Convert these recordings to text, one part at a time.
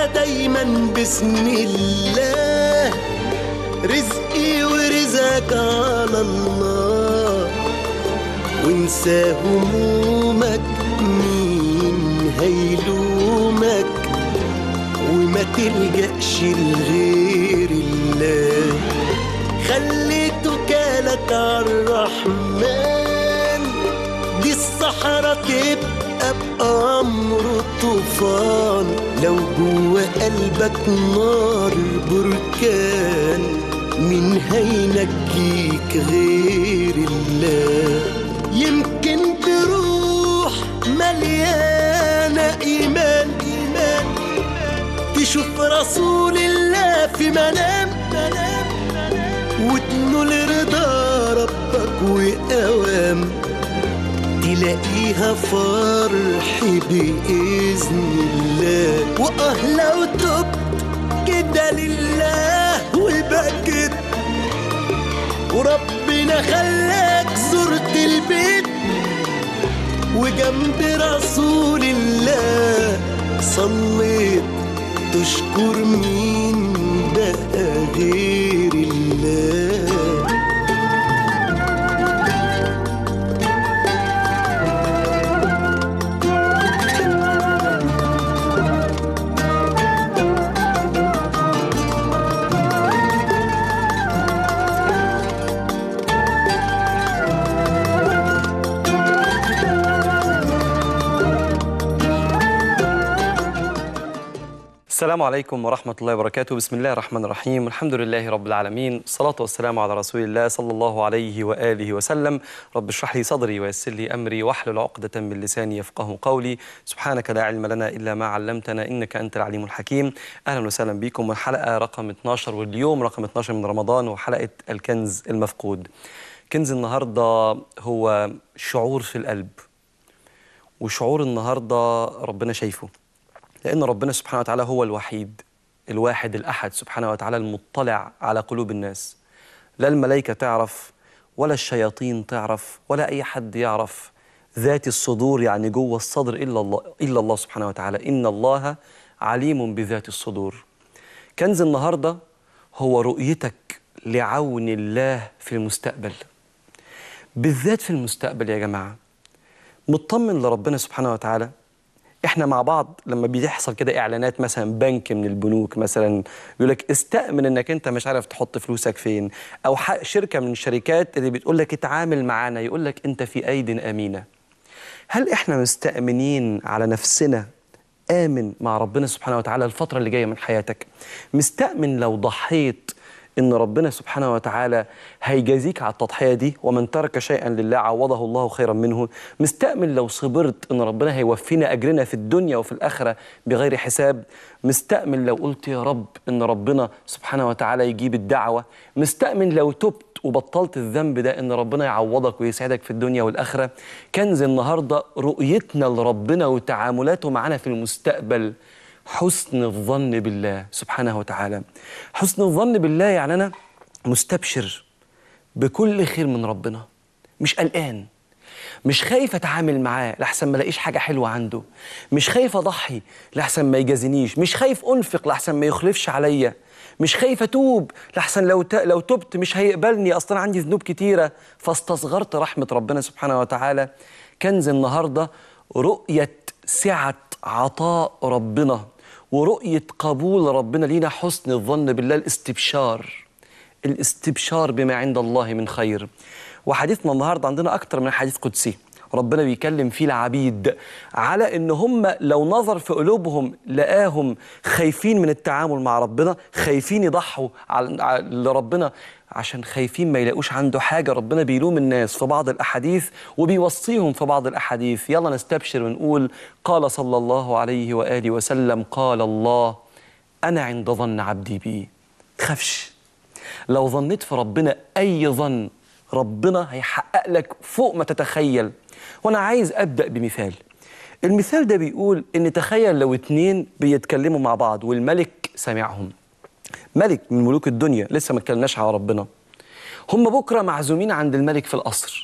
انا دايما بسم الله رزقي ورزقك على الله وانسى همومك مين هيلومك وما تلجأش لغير الله خلي توكالك عالرحمن دي الصحراء تبقى بأمر طوفان لو جوا قلبك نار بركان مين هينجيك غير الله يمكن بروح مليانة إيمان إيمان تشوف رسول الله في منام منام وتنول رضا ربك وأوام تلاقيها فرح بإذن الله وآه لو تبت كده لله وبكت وربنا خلاك زرت البيت وجنب رسول الله صليت تشكر مين بقى غير الله السلام عليكم ورحمة الله وبركاته بسم الله الرحمن الرحيم الحمد لله رب العالمين الصلاة والسلام على رسول الله صلى الله عليه وآله وسلم رب اشرح لي صدري ويسر لي أمري واحلل عقدة من لساني يفقه قولي سبحانك لا علم لنا إلا ما علمتنا إنك أنت العليم الحكيم أهلا وسهلا بكم والحلقة رقم 12 واليوم رقم 12 من رمضان وحلقة الكنز المفقود كنز النهاردة هو شعور في القلب وشعور النهاردة ربنا شايفه لأن ربنا سبحانه وتعالى هو الوحيد الواحد الأحد سبحانه وتعالى المطلع على قلوب الناس لا الملائكة تعرف ولا الشياطين تعرف ولا أي حد يعرف ذات الصدور يعني جوه الصدر إلا الله إلا الله سبحانه وتعالى إن الله عليم بذات الصدور كنز النهاردة هو رؤيتك لعون الله في المستقبل بالذات في المستقبل يا جماعة مطمن لربنا سبحانه وتعالى احنا مع بعض لما بيحصل كده اعلانات مثلا بنك من البنوك مثلا يقول لك استأمن انك انت مش عارف تحط فلوسك فين او ح- شركه من الشركات اللي بتقول لك اتعامل معانا يقول لك انت في ايد امينه هل احنا مستأمنين على نفسنا آمن مع ربنا سبحانه وتعالى الفترة اللي جاية من حياتك مستأمن لو ضحيت إن ربنا سبحانه وتعالى هيجازيك على التضحية دي ومن ترك شيئا لله عوضه الله خيرا منه مستأمن لو صبرت إن ربنا هيوفينا أجرنا في الدنيا وفي الآخرة بغير حساب مستأمن لو قلت يا رب إن ربنا سبحانه وتعالى يجيب الدعوة مستأمن لو تبت وبطلت الذنب ده ان ربنا يعوضك ويسعدك في الدنيا والاخره كنز النهارده رؤيتنا لربنا وتعاملاته معنا في المستقبل حسن الظن بالله سبحانه وتعالى حسن الظن بالله يعني انا مستبشر بكل خير من ربنا مش قلقان مش خايف اتعامل معاه لحسن ما الاقيش حاجه حلوه عنده مش خايف اضحي لحسن ما يجازينيش مش خايف انفق لحسن ما يخلفش عليا مش خايف اتوب لحسن لو ت... لو تبت مش هيقبلني اصلا عندي ذنوب كتيره فاستصغرت رحمه ربنا سبحانه وتعالى كنز النهارده رؤيه سعه عطاء ربنا ورؤيه قبول ربنا لينا حسن الظن بالله الاستبشار الاستبشار بما عند الله من خير وحديثنا النهارده عندنا اكتر من حديث قدسي ربنا بيكلم فيه العبيد على ان هم لو نظر في قلوبهم لقاهم خايفين من التعامل مع ربنا خايفين يضحوا على على- لربنا عشان خايفين ما يلاقوش عنده حاجه ربنا بيلوم الناس في بعض الاحاديث وبيوصيهم في بعض الاحاديث يلا نستبشر ونقول قال صلى الله عليه واله وسلم قال الله انا عند ظن عبدي بي تخافش لو ظنيت في ربنا اي ظن ربنا هيحقق لك فوق ما تتخيل وانا عايز ابدا بمثال المثال ده بيقول ان تخيل لو اتنين بيتكلموا مع بعض والملك سامعهم ملك من ملوك الدنيا لسه ما اتكلمناش على ربنا هم بكره معزومين عند الملك في القصر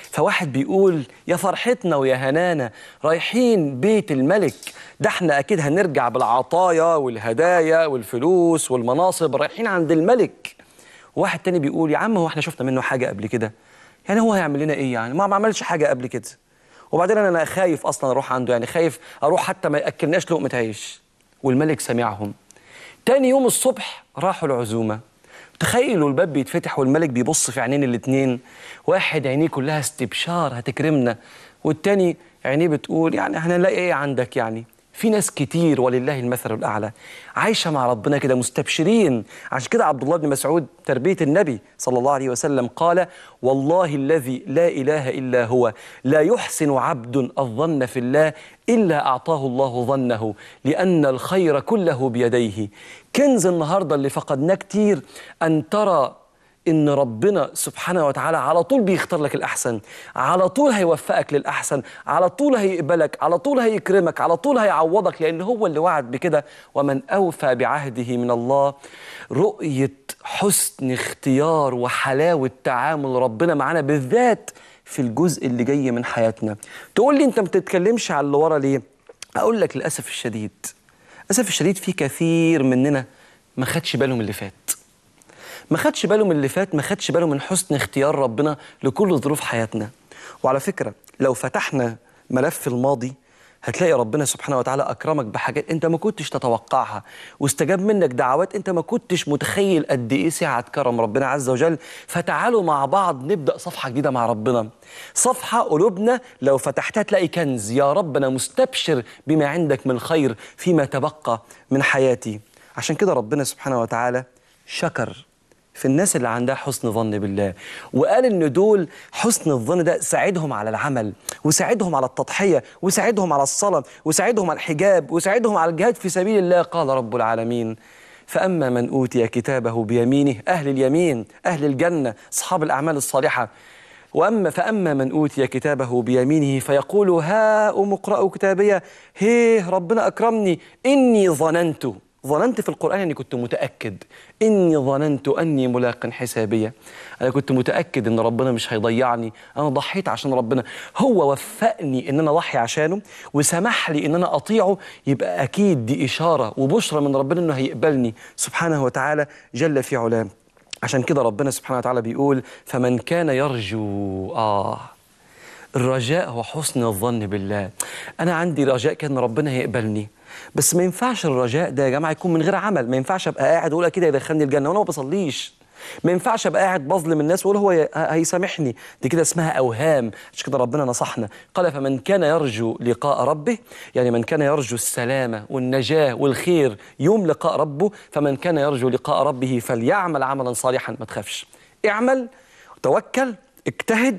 فواحد بيقول يا فرحتنا ويا هنانا رايحين بيت الملك ده احنا اكيد هنرجع بالعطايا والهدايا والفلوس والمناصب رايحين عند الملك واحد تاني بيقول يا عم هو احنا شفنا منه حاجه قبل كده يعني هو هيعمل لنا ايه يعني ما ما عملش حاجه قبل كده وبعدين انا خايف اصلا اروح عنده يعني خايف اروح حتى ما ياكلناش لقمه عيش والملك سمعهم تاني يوم الصبح راحوا العزومه تخيلوا الباب بيتفتح والملك بيبص في عينين الاتنين واحد عينيه كلها استبشار هتكرمنا والتاني عينيه بتقول يعني هنلاقي ايه عندك يعني في ناس كتير ولله المثل الاعلى عايشه مع ربنا كده مستبشرين عشان كده عبد الله بن مسعود تربيه النبي صلى الله عليه وسلم قال والله الذي لا اله الا هو لا يحسن عبد الظن في الله الا اعطاه الله ظنه لان الخير كله بيديه كنز النهارده اللي فقدناه كتير ان ترى ان ربنا سبحانه وتعالى على طول بيختار لك الاحسن على طول هيوفقك للاحسن على طول هيقبلك على طول هيكرمك على طول هيعوضك لان هو اللي وعد بكده ومن اوفى بعهده من الله رؤيه حسن اختيار وحلاوه تعامل ربنا معانا بالذات في الجزء اللي جاي من حياتنا تقول لي انت ما بتتكلمش على اللي ورا ليه اقول لك للاسف الشديد للاسف الشديد في كثير مننا ما خدش باله من اللي فات ما خدش باله من اللي فات ما خدش باله من حسن اختيار ربنا لكل ظروف حياتنا وعلى فكرة لو فتحنا ملف الماضي هتلاقي ربنا سبحانه وتعالى أكرمك بحاجات أنت ما كنتش تتوقعها واستجاب منك دعوات أنت ما كنتش متخيل قد إيه سعة كرم ربنا عز وجل فتعالوا مع بعض نبدأ صفحة جديدة مع ربنا صفحة قلوبنا لو فتحتها تلاقي كنز يا رب أنا مستبشر بما عندك من خير فيما تبقى من حياتي عشان كده ربنا سبحانه وتعالى شكر في الناس اللي عندها حسن ظن بالله وقال ان دول حسن الظن ده ساعدهم على العمل وساعدهم على التضحيه وساعدهم على الصلاه وساعدهم على الحجاب وساعدهم على الجهاد في سبيل الله قال رب العالمين فاما من اوتي كتابه بيمينه اهل اليمين اهل الجنه اصحاب الاعمال الصالحه واما فاما من اوتي كتابه بيمينه فيقول هاؤم اقرأوا كتابيه هيه ربنا اكرمني اني ظننت ظننت في القرآن أني كنت متأكد إني ظننت أني ملاق حسابية أنا كنت متأكد أن ربنا مش هيضيعني أنا ضحيت عشان ربنا هو وفقني أن أنا أضحي عشانه وسمح لي أن أنا أطيعه يبقى أكيد دي إشارة وبشرى من ربنا أنه هيقبلني سبحانه وتعالى جل في علاه عشان كده ربنا سبحانه وتعالى بيقول فمن كان يرجو آه الرجاء هو حسن الظن بالله أنا عندي رجاء كان ربنا هيقبلني بس ما ينفعش الرجاء ده يا جماعه يكون من غير عمل ما ينفعش ابقى قاعد واقول كده يدخلني الجنه وانا ما بصليش ما ينفعش ابقى قاعد بظلم الناس واقول هو هيسامحني دي كده اسمها اوهام عشان كده ربنا نصحنا قال فمن كان يرجو لقاء ربه يعني من كان يرجو السلامه والنجاه والخير يوم لقاء ربه فمن كان يرجو لقاء ربه فليعمل عملا صالحا ما تخافش اعمل توكل اجتهد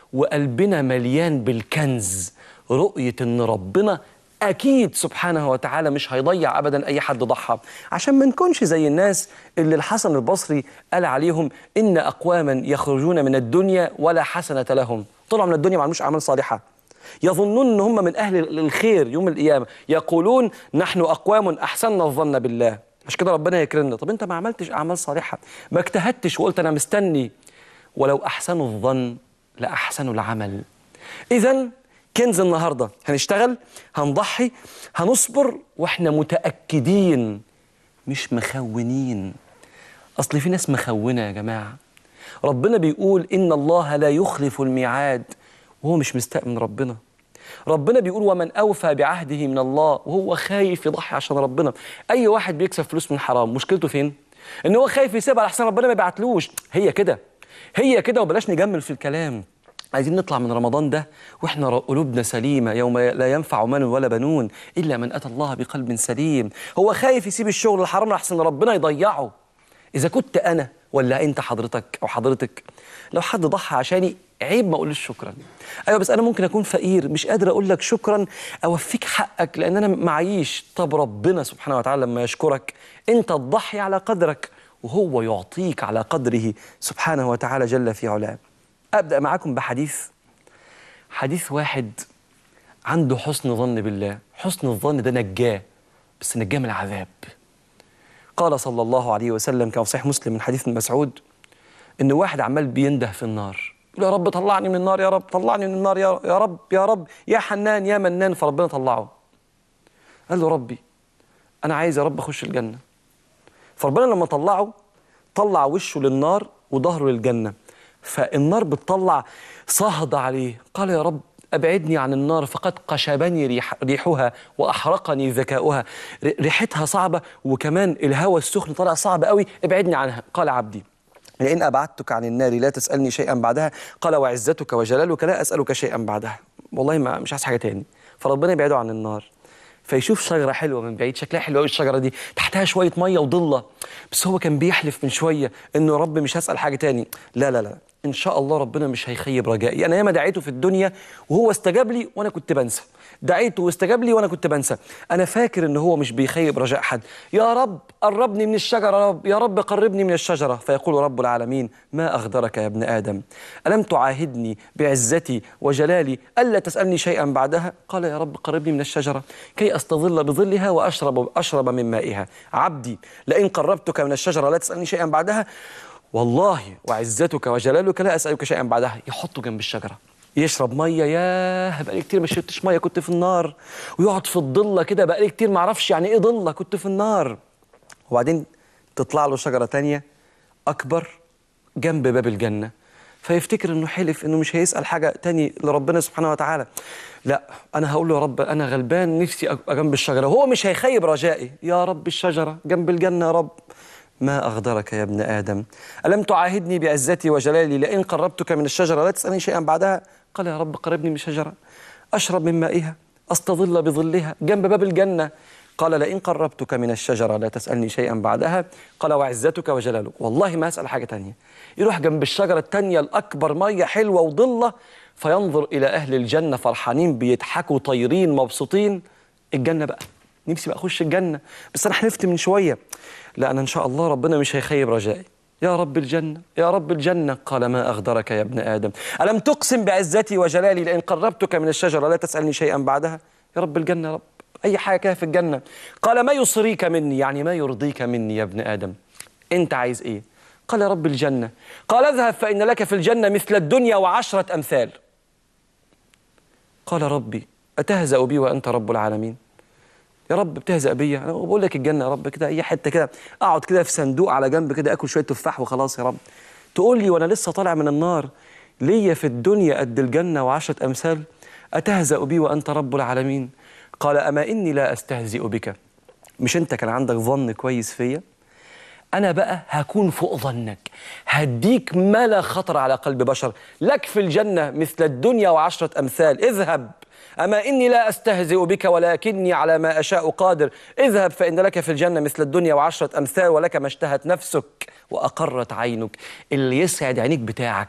وقلبنا مليان بالكنز رؤيه ان ربنا اكيد سبحانه وتعالى مش هيضيع ابدا اي حد ضحى عشان ما نكونش زي الناس اللي الحسن البصري قال عليهم ان اقواما يخرجون من الدنيا ولا حسنه لهم طلعوا من الدنيا ما عملوش اعمال صالحه يظنون ان هم من اهل الخير يوم القيامه يقولون نحن اقوام احسننا الظن بالله مش كده ربنا يكرمنا طب انت ما عملتش اعمال صالحه ما اجتهدتش وقلت انا مستني ولو احسنوا الظن لاحسنوا العمل اذا كنز النهارده هنشتغل هنضحي هنصبر واحنا متاكدين مش مخونين اصل في ناس مخونه يا جماعه ربنا بيقول ان الله لا يخلف الميعاد وهو مش مستأمن ربنا ربنا بيقول ومن اوفى بعهده من الله وهو خايف يضحي عشان ربنا اي واحد بيكسب فلوس من حرام مشكلته فين ان هو خايف يسيبها على حسن ربنا ما يبعتلوش هي كده هي كده وبلاش نجمل في الكلام عايزين نطلع من رمضان ده واحنا قلوبنا سليمه يوم لا ينفع مال ولا بنون الا من اتى الله بقلب سليم هو خايف يسيب الشغل الحرام احسن ربنا يضيعه اذا كنت انا ولا انت حضرتك او حضرتك لو حد ضحى عشاني عيب ما اقولش شكرا ايوه بس انا ممكن اكون فقير مش قادر اقول لك شكرا اوفيك حقك لان انا معيش طب ربنا سبحانه وتعالى لما يشكرك انت تضحي على قدرك وهو يعطيك على قدره سبحانه وتعالى جل في علاه ابدا معاكم بحديث حديث واحد عنده حسن ظن بالله حسن الظن ده نجاه بس نجاه من العذاب قال صلى الله عليه وسلم كما في صحيح مسلم من حديث ابن مسعود ان واحد عمال بينده في النار يقول يا رب طلعني من النار يا رب طلعني من النار يا يا رب يا رب يا حنان يا منان فربنا طلعه قال له ربي انا عايز يا رب اخش الجنه فربنا لما طلعه طلع وشه للنار وظهره للجنه فالنار بتطلع صهد عليه قال يا رب ابعدني عن النار فقد قشبني ريح ريحها واحرقني ذكاؤها ر- ريحتها صعبه وكمان الهواء السخن طالع صعب قوي ابعدني عنها قال عبدي لئن أبعدتك عن النار لا تسألني شيئا بعدها قال وعزتك وجلالك لا أسألك شيئا بعدها والله ما مش عايز حاجة تاني فربنا يبعده عن النار فيشوف شجرة حلوة من بعيد شكلها حلو قوي الشجرة دي تحتها شوية مية وضلة بس هو كان بيحلف من شوية إنه يا رب مش هسأل حاجة تاني لا لا لا إن شاء الله ربنا مش هيخيب رجائي أنا ياما دعيته في الدنيا وهو استجاب لي وأنا كنت بنسى دعيته واستجاب لي وأنا كنت بنسى أنا فاكر إن هو مش بيخيب رجاء حد يا رب قربني من الشجرة يا رب يا رب قربني من الشجرة فيقول رب العالمين ما أغدرك يا ابن آدم ألم تعاهدني بعزتي وجلالي ألا تسألني شيئا بعدها قال يا رب قربني من الشجرة كي أستظل بظلها وأشرب أشرب من مائها عبدي لئن قربتك من الشجرة لا تسألني شيئا بعدها والله وعزتك وجلالك لا أسألك شيئا بعدها يحطه جنب الشجرة يشرب ميه ياه بقالي كتير ما شربتش ميه كنت في النار ويقعد في الضله كده بقالي كتير ما اعرفش يعني ايه ضله كنت في النار وبعدين تطلع له شجره تانية اكبر جنب باب الجنه فيفتكر انه حلف انه مش هيسال حاجه تاني لربنا سبحانه وتعالى لا انا هقول له يا رب انا غلبان نفسي ابقى جنب الشجره وهو مش هيخيب رجائي يا رب الشجره جنب الجنه يا رب ما أغدرك يا ابن آدم ألم تعاهدني بعزتي وجلالي لئن قربتك من الشجرة لا تسألني شيئا بعدها قال يا رب قربني من الشجرة أشرب من مائها أستظل بظلها جنب باب الجنة قال لئن قربتك من الشجرة لا تسألني شيئا بعدها قال وعزتك وجلالك والله ما أسأل حاجة تانية يروح جنب الشجرة التانية الأكبر مية حلوة وضلة فينظر إلى أهل الجنة فرحانين بيضحكوا طايرين مبسوطين الجنة بقى نفسي بقى اخش الجنه بس انا حلفت من شويه لا انا ان شاء الله ربنا مش هيخيب رجائي يا رب الجنة يا رب الجنة قال ما أغدرك يا ابن آدم ألم تقسم بعزتي وجلالي لئن قربتك من الشجرة لا تسألني شيئا بعدها يا رب الجنة يا رب أي حاجة كده في الجنة قال ما يصريك مني يعني ما يرضيك مني يا ابن آدم أنت عايز إيه قال يا رب الجنة قال اذهب فإن لك في الجنة مثل الدنيا وعشرة أمثال قال ربي أتهزأ بي وأنت رب العالمين يا رب بتهزأ بيا انا بقول لك الجنه يا رب كده اي حته كده اقعد كده في صندوق على جنب كده اكل شويه تفاح وخلاص يا رب تقول لي وانا لسه طالع من النار ليا في الدنيا قد الجنه وعشره امثال اتهزأ بي وانت رب العالمين قال اما اني لا استهزئ بك مش انت كان عندك ظن كويس فيا انا بقى هكون فوق ظنك هديك ما لا خطر على قلب بشر لك في الجنه مثل الدنيا وعشره امثال اذهب أما إني لا أستهزئ بك ولكني على ما أشاء قادر اذهب فإن لك في الجنة مثل الدنيا وعشرة أمثال ولك ما اشتهت نفسك وأقرت عينك اللي يسعد عينيك بتاعك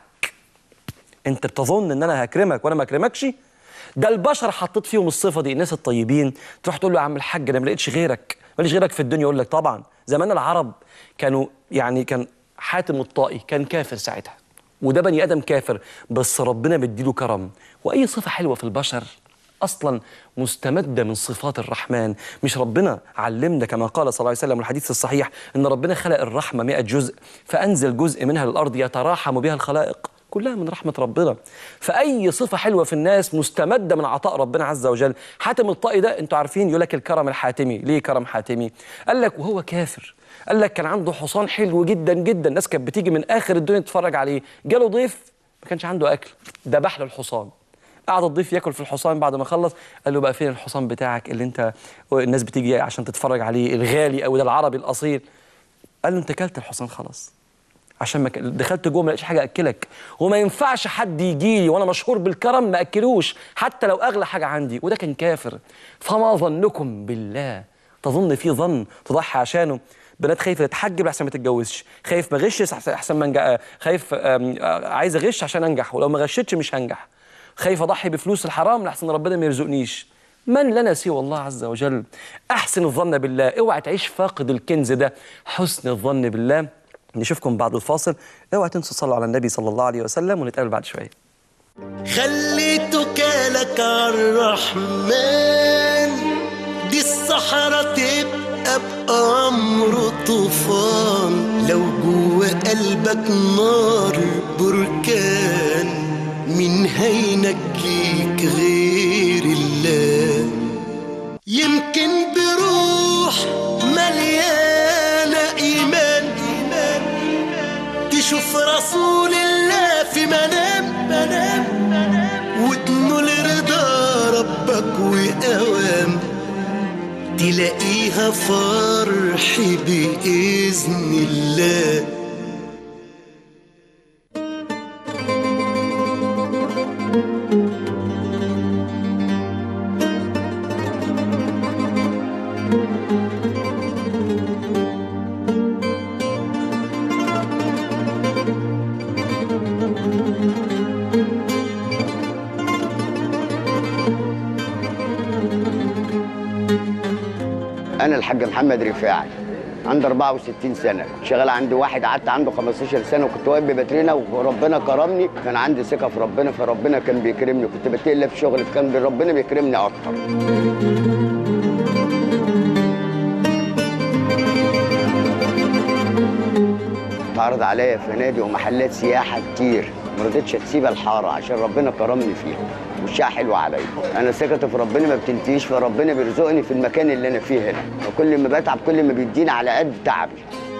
أنت بتظن إن أنا هكرمك وأنا ما أكرمكش ده البشر حطيت فيهم الصفة دي الناس الطيبين تروح تقول له يا عم الحاج أنا ما لقيتش غيرك ماليش غيرك في الدنيا يقول لك طبعا زمان العرب كانوا يعني كان حاتم الطائي كان كافر ساعتها وده بني ادم كافر بس ربنا مديله كرم واي صفه حلوه في البشر اصلا مستمده من صفات الرحمن مش ربنا علمنا كما قال صلى الله عليه وسلم الحديث الصحيح ان ربنا خلق الرحمه 100 جزء فانزل جزء منها للارض يتراحم بها الخلائق كلها من رحمة ربنا فأي صفة حلوة في الناس مستمدة من عطاء ربنا عز وجل حاتم الطائي ده انتوا عارفين يقول لك الكرم الحاتمي ليه كرم حاتمي قال لك وهو كافر قال لك كان عنده حصان حلو جدا جدا الناس كانت بتيجي من آخر الدنيا تتفرج عليه جاله ضيف ما كانش عنده أكل ذبح له الحصان قعد الضيف ياكل في الحصان بعد ما خلص قال له بقى فين الحصان بتاعك اللي انت الناس بتيجي عشان تتفرج عليه الغالي او ده العربي الاصيل قال له انت كلت الحصان خلاص عشان ما ك... دخلت جوه ما لقيتش حاجه اكلك وما ينفعش حد يجي لي وانا مشهور بالكرم ما اكلوش حتى لو اغلى حاجه عندي وده كان كافر فما ظنكم بالله تظن في ظن تضحي عشانه بنات خايفه تتحجب احسن ما تتجوزش خايف ما غشش احسن ما انجح خايف عايز اغش عشان انجح ولو ما غشتش مش هنجح خايف اضحي بفلوس الحرام لحسن ربنا ما يرزقنيش من لنا سوى الله عز وجل احسن الظن بالله اوعى تعيش فاقد الكنز ده حسن الظن بالله نشوفكم بعد الفاصل اوعى تنسوا تصلوا على النبي صلى الله عليه وسلم ونتقابل بعد شويه خليتك لك الرحمن دي الصحراء تبقى بأمر طوفان لو جوه قلبك نار بركان هينجيك غير الله يمكن بروح مليانة إيمان تشوف رسول الله في منام منام وتنول رضا ربك وأوام تلاقيها فرح بإذن الله انا الحاج محمد رفاعي عندي 64 سنه شغال عند واحد قعدت عنده 15 سنه وكنت واقف بباترينا وربنا كرمني كان عندي ثقه في ربنا فربنا كان بيكرمني كنت بتقل في شغلي فكان ربنا بيكرمني اكتر اتعرض عليا فنادق ومحلات سياحه كتير ما رضيتش اسيب الحاره عشان ربنا كرمني فيها وشها حلوه عليا انا ثقتي في ربنا ما بتنتهيش فربنا بيرزقني في المكان اللي انا فيه هنا وكل ما بتعب كل ما بيديني على قد تعبي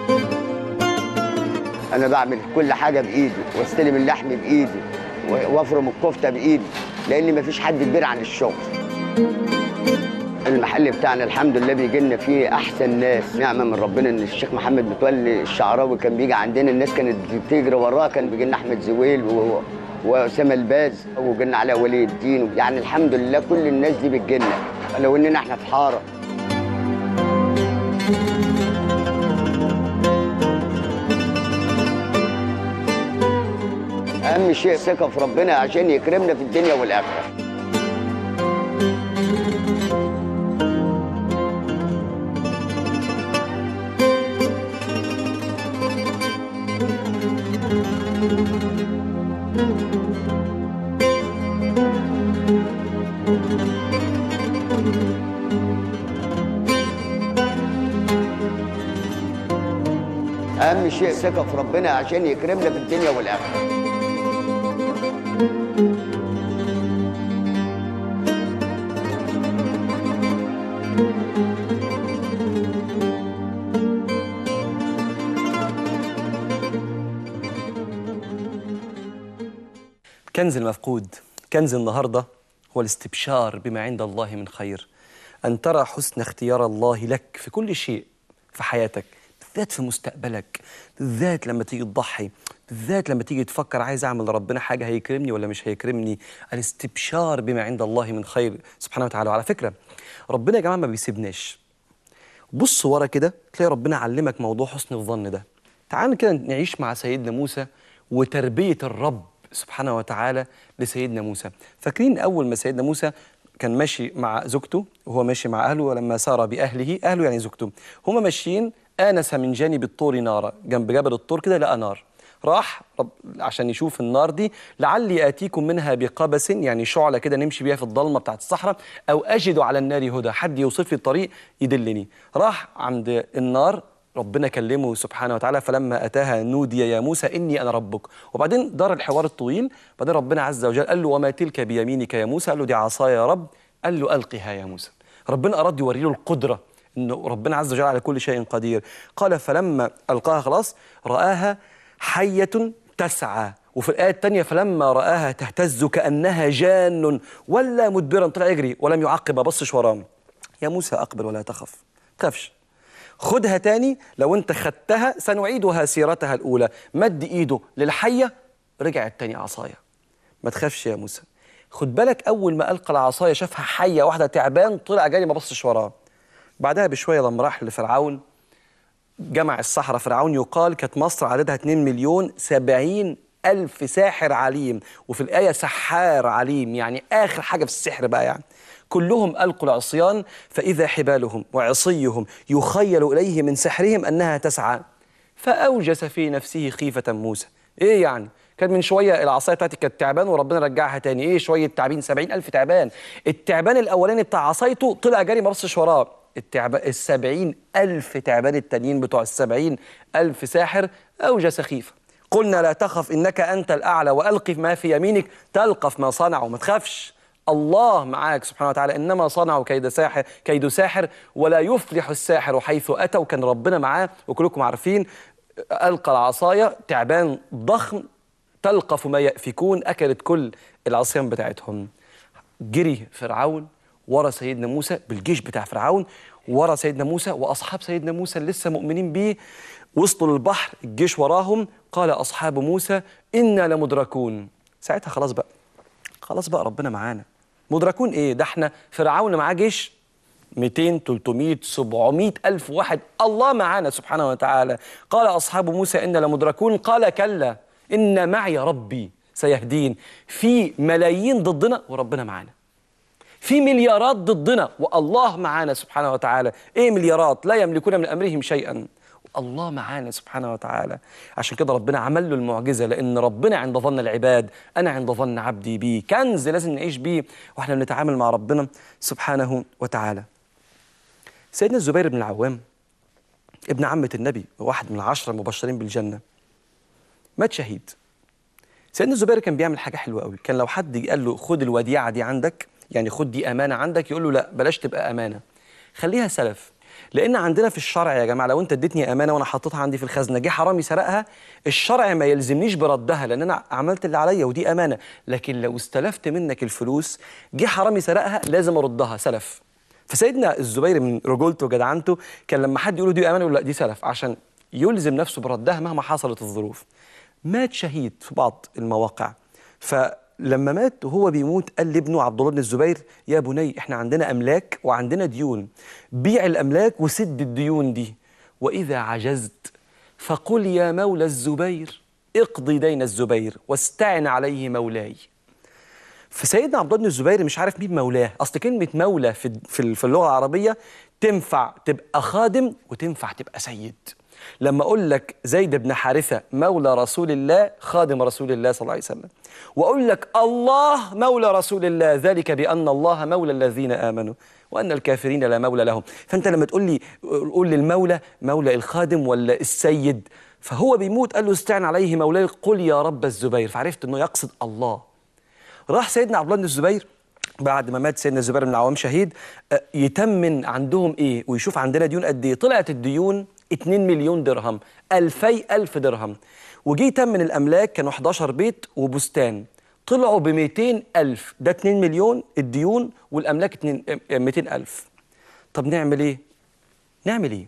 انا بعمل كل حاجه بايدي واستلم اللحم بايدي و- وافرم الكفته بايدي لان مفيش حد كبير عن الشغل المحل بتاعنا الحمد لله بيجي لنا فيه احسن ناس نعمه من ربنا ان الشيخ محمد متولي الشعراوي كان بيجي عندنا الناس كانت بتجري وراه كان بيجي لنا احمد زويل و- واسامه الباز وجي لنا علاء ولي الدين يعني الحمد لله كل الناس دي بتجي لنا لو اننا احنا في حاره اهم شيء ثقه في ربنا عشان يكرمنا في الدنيا والاخره اهم شيء ثقه في ربنا عشان يكرمنا في الدنيا والاخره كنز المفقود كنز النهارده هو الاستبشار بما عند الله من خير أن ترى حسن اختيار الله لك في كل شيء في حياتك بالذات في مستقبلك بالذات لما تيجي تضحي بالذات لما تيجي تفكر عايز أعمل لربنا حاجة هيكرمني ولا مش هيكرمني الاستبشار بما عند الله من خير سبحانه وتعالى وعلى فكرة ربنا يا جماعة ما بيسيبناش بص ورا كده تلاقي ربنا علمك موضوع حسن الظن ده تعال كده نعيش مع سيدنا موسى وتربية الرب سبحانه وتعالى لسيدنا موسى فاكرين أول ما سيدنا موسى كان ماشي مع زوجته وهو ماشي مع أهله ولما سار بأهله أهله يعني زوجته هما ماشيين آنس من جانب الطور نارا جنب جبل الطور كده لقى نار راح رب عشان يشوف النار دي لعلي آتيكم منها بقبس يعني شعلة كده نمشي بيها في الضلمة بتاعت الصحراء أو أجد على النار هدى حد يوصف لي الطريق يدلني راح عند النار ربنا كلمه سبحانه وتعالى فلما أتاها نودي يا موسى إني أنا ربك وبعدين دار الحوار الطويل بعدين ربنا عز وجل قال له وما تلك بيمينك يا موسى قال له دي عصايا يا رب قال له ألقها يا موسى ربنا أراد يوري له القدرة انه ربنا عز وجل على كل شيء قدير قال فلما القاها خلاص راها حيه تسعى وفي الايه الثانيه فلما راها تهتز كانها جان ولا مدبرا طلع يجري ولم يعقب ما بصش وراه يا موسى اقبل ولا تخف تخافش خدها تاني لو انت خدتها سنعيدها سيرتها الاولى مد ايده للحيه رجعت تاني عصايه ما تخافش يا موسى خد بالك اول ما القى العصايه شافها حيه واحده تعبان طلع جري ما بصش وراه بعدها بشويه لما راح لفرعون جمع السحرة فرعون يقال كانت مصر عددها 2 مليون 70 ألف ساحر عليم وفي الآية سحار عليم يعني آخر حاجة في السحر بقى يعني كلهم ألقوا العصيان فإذا حبالهم وعصيهم يخيل إليه من سحرهم أنها تسعى فأوجس في نفسه خيفة موسى إيه يعني كان من شوية العصاية بتاعتي كانت تعبان وربنا رجعها تاني إيه شوية تعبين سبعين ألف تعبان التعبان الأولاني بتاع عصايته طلع جري ما بصش وراه التعبان السبعين ألف تعبان التانيين بتوع السبعين ألف ساحر أوجس خيفة قلنا لا تخف إنك أنت الأعلى وألق ما في يمينك تلقف ما صنعوا ما تخافش الله معاك سبحانه وتعالى إنما صنعوا كيد ساحر كيد ساحر ولا يفلح الساحر حيث أتى وكان ربنا معاه وكلكم عارفين ألقى العصاية تعبان ضخم تلقف ما يأفكون أكلت كل العصيان بتاعتهم جري فرعون ورا سيدنا موسى بالجيش بتاع فرعون ورا سيدنا موسى واصحاب سيدنا موسى اللي لسه مؤمنين بيه وصلوا للبحر الجيش وراهم قال اصحاب موسى انا لمدركون ساعتها خلاص بقى خلاص بقى ربنا معانا مدركون ايه ده احنا فرعون معاه جيش 200 300 700 ألف واحد الله معانا سبحانه وتعالى قال أصحاب موسى إن لمدركون قال كلا إن معي ربي سيهدين في ملايين ضدنا وربنا معانا في مليارات ضدنا والله معانا سبحانه وتعالى ايه مليارات لا يملكون من امرهم شيئا الله معانا سبحانه وتعالى عشان كده ربنا عمل له المعجزه لان ربنا عند ظن العباد انا عند ظن عبدي بي كنز لازم نعيش بيه واحنا بنتعامل مع ربنا سبحانه وتعالى سيدنا الزبير بن العوام ابن عمة النبي واحد من العشرة المبشرين بالجنة مات شهيد سيدنا الزبير كان بيعمل حاجة حلوة قوي كان لو حد قال له خد الوديعة دي عندك يعني خد دي أمانة عندك يقول له لا بلاش تبقى أمانة خليها سلف لأن عندنا في الشرع يا جماعة لو أنت اديتني أمانة وأنا حطيتها عندي في الخزنة جه حرامي سرقها الشرع ما يلزمنيش بردها لأن أنا عملت اللي عليا ودي أمانة لكن لو استلفت منك الفلوس جه حرامي سرقها لازم أردها سلف فسيدنا الزبير من رجولته وجدعنته كان لما حد يقول له دي أمانة يقول لا دي سلف عشان يلزم نفسه بردها مهما حصلت الظروف مات شهيد في بعض المواقع فلما مات وهو بيموت قال لابنه عبد الله بن الزبير يا بني احنا عندنا املاك وعندنا ديون بيع الاملاك وسد الديون دي واذا عجزت فقل يا مولى الزبير اقضي دين الزبير واستعن عليه مولاي فسيدنا عبد الله بن الزبير مش عارف مين مولاه اصل كلمه مولى في في في اللغه العربيه تنفع تبقى خادم وتنفع تبقى سيد لما اقول لك زيد بن حارثه مولى رسول الله خادم رسول الله صلى الله عليه وسلم واقول لك الله مولى رسول الله ذلك بان الله مولى الذين امنوا وان الكافرين لا مولى لهم فانت لما تقول لي قول لي المولى مولى الخادم ولا السيد فهو بيموت قال له استعن عليه مولاي قل يا رب الزبير فعرفت انه يقصد الله راح سيدنا عبد الله بن الزبير بعد ما مات سيدنا الزبير بن العوام شهيد آه، يتمن عندهم ايه ويشوف عندنا ديون قد ايه طلعت الديون 2 مليون درهم 2000 ألف درهم وجي تمن الأملاك كانوا 11 بيت وبستان طلعوا ب 200 ألف ده 2 مليون الديون والأملاك 2 200 ألف طب نعمل إيه؟ نعمل إيه؟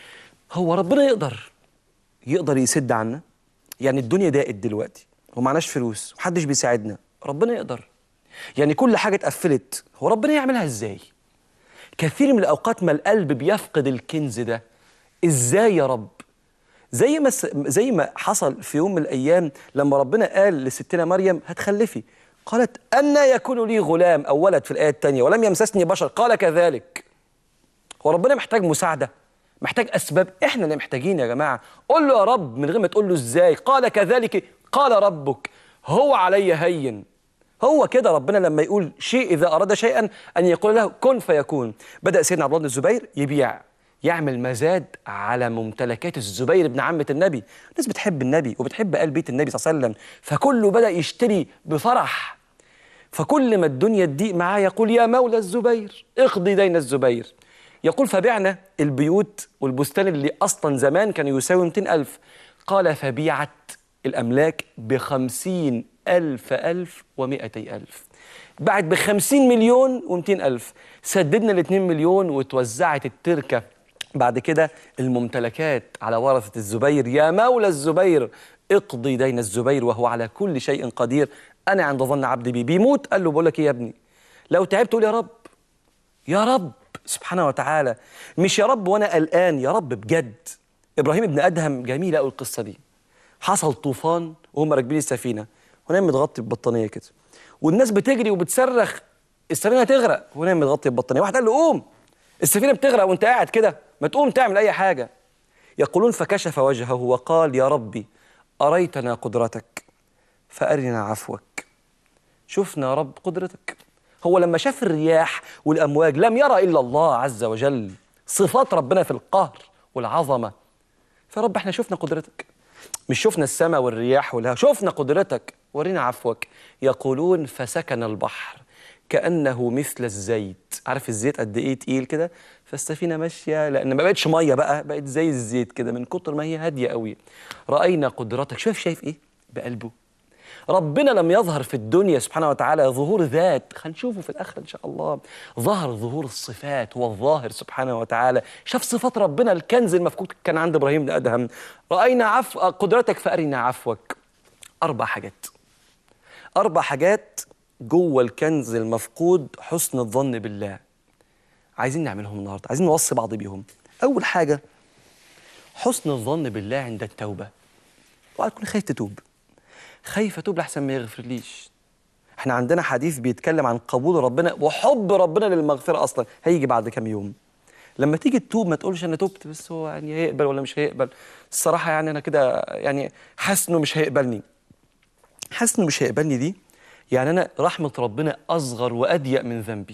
هو ربنا يقدر يقدر يسد عنا يعني الدنيا ضاقت دلوقتي ومعناش فلوس ومحدش بيساعدنا ربنا يقدر يعني كل حاجة اتقفلت هو ربنا يعملها ازاي كثير من الأوقات ما القلب بيفقد الكنز ده ازاي يا رب زي ما س- زي ما حصل في يوم من الايام لما ربنا قال لستنا مريم هتخلفي قالت أن يكون لي غلام او ولد في الايه الثانيه ولم يمسسني بشر قال كذلك هو ربنا محتاج مساعده محتاج اسباب احنا اللي محتاجين يا جماعه قول له يا رب من غير ما تقول له ازاي قال كذلك قال ربك هو علي هين هو كده ربنا لما يقول شيء اذا اراد شيئا ان يقول له كن فيكون بدا سيدنا عبد الله بن الزبير يبيع يعمل مزاد على ممتلكات الزبير بن عمة النبي الناس بتحب النبي وبتحب آل بيت النبي صلى الله عليه وسلم فكله بدأ يشتري بفرح فكل ما الدنيا تضيق معاه يقول يا مولى الزبير اقضي دين الزبير يقول فبعنا البيوت والبستان اللي أصلا زمان كان يساوي 200 ألف قال فبيعت الأملاك بخمسين ألف ألف ومئتي ألف بعد بخمسين مليون ومئتين ألف سددنا الاتنين مليون وتوزعت التركة بعد كده الممتلكات على ورثة الزبير يا مولى الزبير اقضي دين الزبير وهو على كل شيء قدير أنا عند ظن عبدي بي بيموت قال له بقول لك إيه يا ابني لو تعبت قول يا رب يا رب سبحانه وتعالى مش يا رب وانا قلقان يا رب بجد ابراهيم ابن ادهم جميله قوي القصه دي حصل طوفان وهم راكبين السفينه ونام متغطي ببطانيه كده والناس بتجري وبتصرخ السفينه هتغرق ونام متغطي ببطانيه واحد قال له قوم السفينه بتغرق وانت قاعد كده ما تقوم تعمل اي حاجه يقولون فكشف وجهه وقال يا ربي اريتنا قدرتك فارنا عفوك شفنا يا رب قدرتك هو لما شاف الرياح والامواج لم يرى الا الله عز وجل صفات ربنا في القهر والعظمه فرب احنا شفنا قدرتك مش شفنا السماء والرياح والهواء شفنا قدرتك ورينا عفوك يقولون فسكن البحر كأنه مثل الزيت عارف الزيت قد ايه تقيل كده فالسفينة ماشية لأن ما بقتش مية بقى بقت زي الزيت كده من كتر ما هي هادية قوي رأينا قدرتك شوف شايف ايه بقلبه ربنا لم يظهر في الدنيا سبحانه وتعالى ظهور ذات هنشوفه في الآخرة إن شاء الله ظهر ظهور الصفات هو الظاهر سبحانه وتعالى شاف صفات ربنا الكنز المفقود كان عند إبراهيم بن أدهم رأينا عفو قدرتك فأرنا عفوك أربع حاجات أربع حاجات جوه الكنز المفقود حسن الظن بالله عايزين نعملهم النهارده عايزين نوصي بعض بيهم أول حاجة حسن الظن بالله عند التوبة اوعى تكون خايف تتوب خايف اتوب لحسن ما يغفرليش احنا عندنا حديث بيتكلم عن قبول ربنا وحب ربنا للمغفرة أصلا هيجي بعد كام يوم لما تيجي تتوب ما تقولش انا تبت بس هو يعني هيقبل ولا مش هيقبل الصراحة يعني انا كده يعني حاسس انه مش هيقبلني حاسس انه مش هيقبلني دي يعني انا رحمة ربنا اصغر واضيق من ذنبي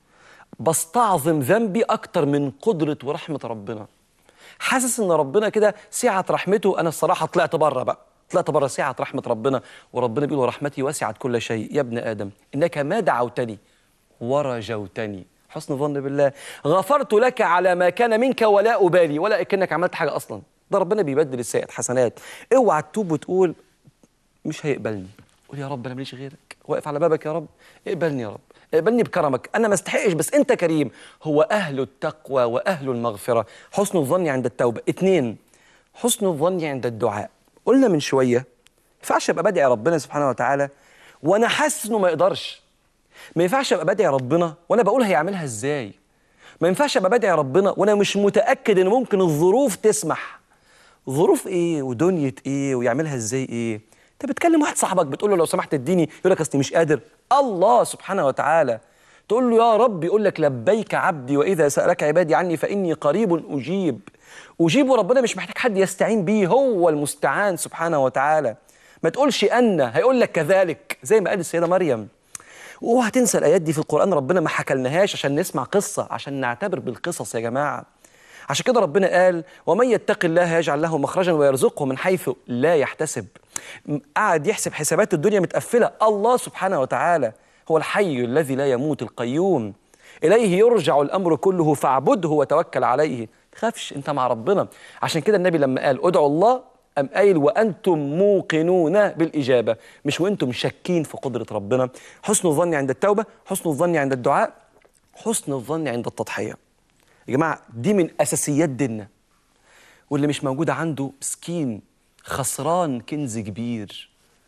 بستعظم ذنبي اكتر من قدرة ورحمة ربنا حاسس ان ربنا كده سعة رحمته انا الصراحة طلعت بره بقى طلعت بره سعة رحمة ربنا وربنا بيقول ورحمتي وسعت كل شيء يا ابن ادم انك ما دعوتني ورجوتني حسن ظن بالله غفرت لك على ما كان منك ولا ابالي ولا كانك عملت حاجه اصلا ده ربنا بيبدل السيئات حسنات اوعى تتوب وتقول مش هيقبلني قول يا رب انا ماليش غيرك واقف على بابك يا رب اقبلني يا رب اقبلني بكرمك انا ما استحقش بس انت كريم هو اهل التقوى واهل المغفره حسن الظن عند التوبه اتنين حسن الظن عند الدعاء قلنا من شويه ما ينفعش ابقى بدعي ربنا سبحانه وتعالى وانا حاسس انه ما يقدرش ما ينفعش ابقى بدعي ربنا وانا بقول هيعملها ازاي ما ينفعش ابقى بدعي ربنا وانا مش متاكد ان ممكن الظروف تسمح ظروف ايه ودنيا ايه ويعملها ازاي ايه انت بتكلم واحد صاحبك بتقول له لو سمحت اديني يقول لك اصلي مش قادر الله سبحانه وتعالى تقول له يا رب يقول لك لبيك عبدي واذا سالك عبادي عني فاني قريب اجيب اجيب وربنا مش محتاج حد يستعين بيه هو المستعان سبحانه وتعالى ما تقولش ان هيقول لك كذلك زي ما قال السيده مريم اوعى تنسى الايات دي في القران ربنا ما حكلناهاش عشان نسمع قصه عشان نعتبر بالقصص يا جماعه عشان كده ربنا قال ومن يتق الله يجعل له مخرجا ويرزقه من حيث لا يحتسب قعد يحسب حسابات الدنيا متقفله الله سبحانه وتعالى هو الحي الذي لا يموت القيوم اليه يرجع الامر كله فاعبده وتوكل عليه تخافش انت مع ربنا عشان كده النبي لما قال ادعوا الله أم قايل وأنتم موقنون بالإجابة مش وأنتم شاكين في قدرة ربنا حسن الظن عند التوبة حسن الظن عند الدعاء حسن الظن عند التضحية يا جماعة دي من أساسيات ديننا واللي مش موجودة عنده مسكين خسران كنز كبير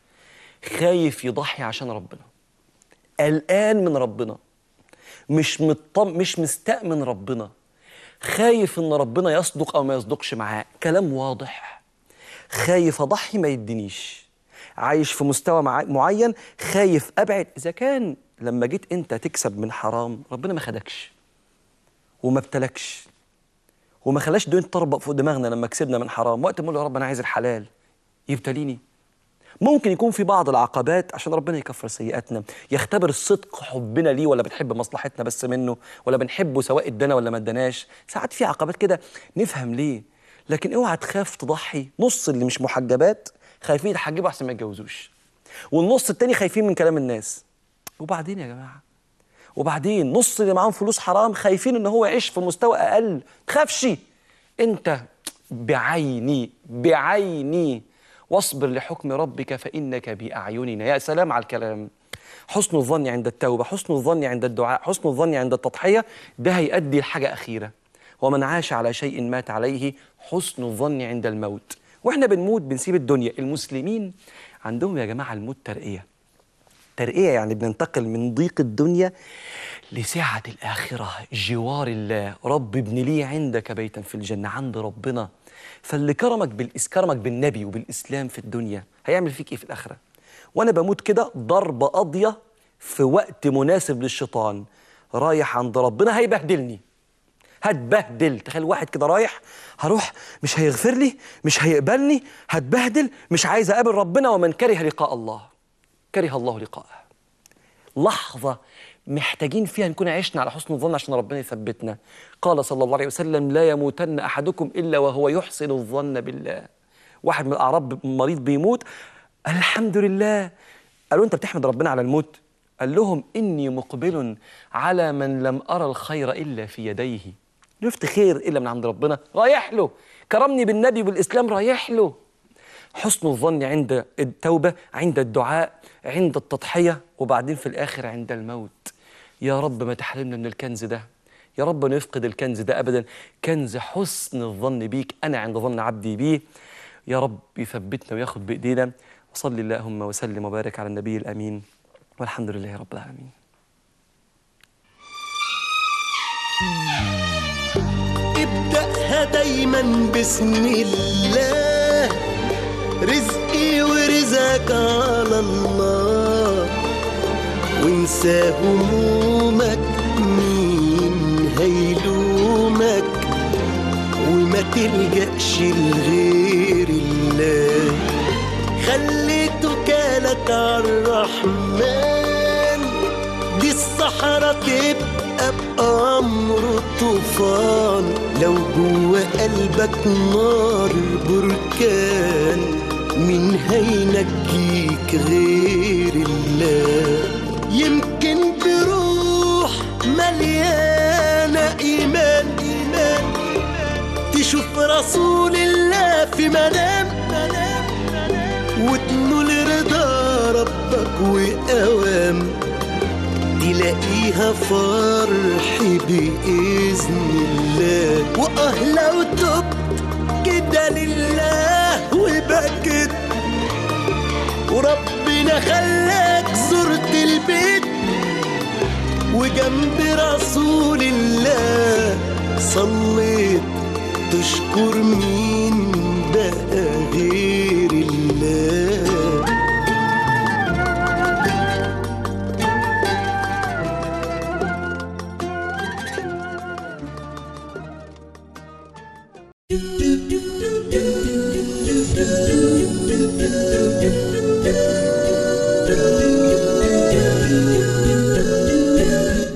خايف يضحي عشان ربنا قلقان من ربنا مش مطم مش مستأمن ربنا خايف ان ربنا يصدق او ما يصدقش معاه كلام واضح خايف اضحي ما يدينيش عايش في مستوى مع... معين خايف ابعد اذا كان لما جيت انت تكسب من حرام ربنا ما خدكش وما ابتلكش وما خلاش الدنيا تطربق فوق دماغنا لما كسبنا من حرام وقت ما نقول يا رب انا عايز الحلال يبتليني ممكن يكون في بعض العقبات عشان ربنا يكفر سيئاتنا يختبر الصدق حبنا ليه ولا بنحب مصلحتنا بس منه ولا بنحبه سواء ادانا ولا ما اداناش ساعات في عقبات كده نفهم ليه لكن اوعى تخاف تضحي نص اللي مش محجبات خايفين يتحجبوا احسن ما يتجوزوش والنص التاني خايفين من كلام الناس وبعدين يا جماعه وبعدين نص اللي معاهم فلوس حرام خايفين ان هو يعيش في مستوى اقل تخافش انت بعيني بعيني واصبر لحكم ربك فانك باعيننا يا سلام على الكلام حسن الظن عند التوبه حسن الظن عند الدعاء حسن الظن عند التضحيه ده هيؤدي لحاجه اخيره ومن عاش على شيء مات عليه حسن الظن عند الموت واحنا بنموت بنسيب الدنيا المسلمين عندهم يا جماعه الموت ترقيه ترقيه يعني بننتقل من ضيق الدنيا لسعه الاخره جوار الله رب ابن لي عندك بيتا في الجنه عند ربنا فاللي كرمك بالإس كرمك بالنبي وبالاسلام في الدنيا هيعمل فيك ايه في الاخره وانا بموت كده ضربه قاضيه في وقت مناسب للشيطان رايح عند ربنا هيبهدلني هتبهدل تخيل واحد كده رايح هروح مش هيغفر لي مش هيقبلني هتبهدل مش عايز اقابل ربنا ومن كره لقاء الله كره الله لقاءه لحظه محتاجين فيها نكون عشنا على حسن الظن عشان ربنا يثبتنا قال صلى الله عليه وسلم لا يموتن احدكم الا وهو يحسن الظن بالله واحد من الاعراب مريض بيموت الحمد لله قالوا انت بتحمد ربنا على الموت قال لهم اني مقبل على من لم ارى الخير الا في يديه شفت خير الا من عند ربنا رايح له كرمني بالنبي والاسلام رايح له حسن الظن عند التوبه عند الدعاء عند التضحيه وبعدين في الاخر عند الموت يا رب ما تحرمنا من الكنز ده يا رب نفقد الكنز ده ابدا كنز حسن الظن بيك انا عند ظن عبدي بيه يا رب يثبتنا وياخد بايدينا وصلي اللهم وسلم وبارك على النبي الامين والحمد لله رب العالمين ابدأها دايما بسم الله رزقي ورزقك على الله وانسى همومك مين هيلومك وما تلجأش لغير الله خلي توكالك عالرحمن دي الصحراء تبقى بأمر طوفان لو جوا قلبك نار بركان مين هينجيك غير الله يمكن بروح مليانة إيمان إيمان تشوف رسول الله في منام وتنول رضا ربك وأوام تلاقيها فرح بإذن الله وآه لو تبت كده لله وبكت وربنا خلاك زرت البيت وجنب رسول الله صليت تشكر مين بقى غير الله do